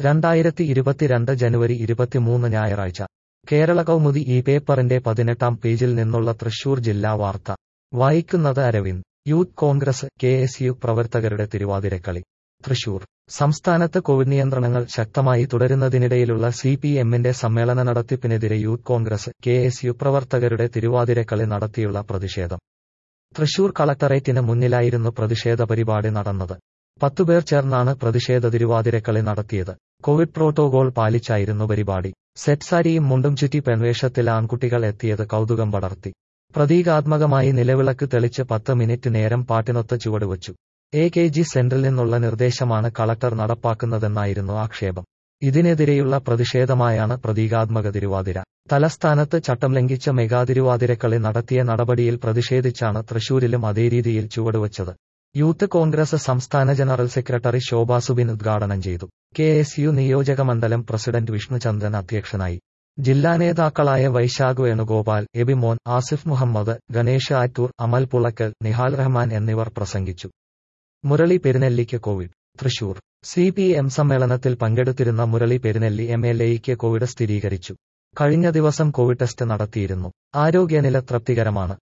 രണ്ടായിരത്തി ഇരുപത്തിരണ്ട് ജനുവരി ഇരുപത്തിമൂന്ന് ഞായറാഴ്ച കേരള കൗമുദി ഈ പേപ്പറിന്റെ പതിനെട്ടാം പേജിൽ നിന്നുള്ള തൃശൂർ ജില്ലാ വാർത്ത വായിക്കുന്നത് Aravind youth Congress K S U പ്രവർത്തകരുടെ തിരുവാതിരക്കളി തൃശൂർ സംസ്ഥാനത്ത് കോവിഡ് നിയന്ത്രണങ്ങൾ ശക്തമായി തുടരുന്നതിനിടയിലുള്ള സി പി എമ്മിന്റെ സമ്മേളന നടത്തിപ്പിനെതിരെ youth Congress K S U പ്രവർത്തകരുടെ തിരുവാതിരക്കളി നടത്തിയുള്ള പ്രതിഷേധം തൃശൂർ കളക്ടറേറ്റിന് മുന്നിലായിരുന്നു പ്രതിഷേധ പരിപാടി നടന്നത് പത്തുപേർ ചേർന്നാണ് പ്രതിഷേധ തിരുവാതിരക്കളി നടത്തിയത് കോവിഡ് പ്രോട്ടോകോൾ പാലിച്ചായിരുന്നു പരിപാടി സെറ്റ് സാരിയും മുണ്ടും ചുറ്റി പെൺവേഷത്തിൽ ആൺകുട്ടികൾ എത്തിയത് കൗതുകം പടർത്തി പ്രതീകാത്മകമായി നിലവിളക്ക് തെളിച്ച് പത്ത് മിനിറ്റ് നേരം പാട്ടിനൊത്ത ചുവടുവച്ചു എ കെ ജി സെന്ററിൽ നിന്നുള്ള നിർദ്ദേശമാണ് കളക്ടർ നടപ്പാക്കുന്നതെന്നായിരുന്നു ആക്ഷേപം ഇതിനെതിരെയുള്ള പ്രതിഷേധമായാണ് പ്രതീകാത്മക തിരുവാതിര തലസ്ഥാനത്ത് ചട്ടം ലംഘിച്ച മെഗാ തിരുവാതിരക്കളി നടത്തിയ നടപടിയിൽ പ്രതിഷേധിച്ചാണ് തൃശൂരിലും അതേ രീതിയിൽ ചുവടുവച്ചത് യൂത്ത് കോൺഗ്രസ് സംസ്ഥാന ജനറൽ സെക്രട്ടറി ശോഭാ സുബിൻ ഉദ്ഘാടനം ചെയ്തു കെ എസ് യു നിയോജകമണ്ഡലം പ്രസിഡന്റ് വിഷ്ണുചന്ദ്രൻ അധ്യക്ഷനായി ജില്ലാ നേതാക്കളായ വൈശാഖ് വേണുഗോപാൽ എബിമോൻ ആസിഫ് മുഹമ്മദ് ഗണേഷ് ആറ്റൂർ അമൽ പുളക്കൽ നിഹാൽ റഹ്മാൻ എന്നിവർ പ്രസംഗിച്ചു മുരളി പെരുന്നെല്ലിക്ക് Covid Thrissur C P M സമ്മേളനത്തിൽ പങ്കെടുത്തിരുന്ന മുരളി പെരുന്നെല്ലി എം എൽ എയ്ക്ക് കോവിഡ് സ്ഥിരീകരിച്ചു കഴിഞ്ഞ ദിവസം കോവിഡ് ടെസ്റ്റ് നടത്തിയിരുന്നു ആരോഗ്യനില തൃപ്തികരമാണ്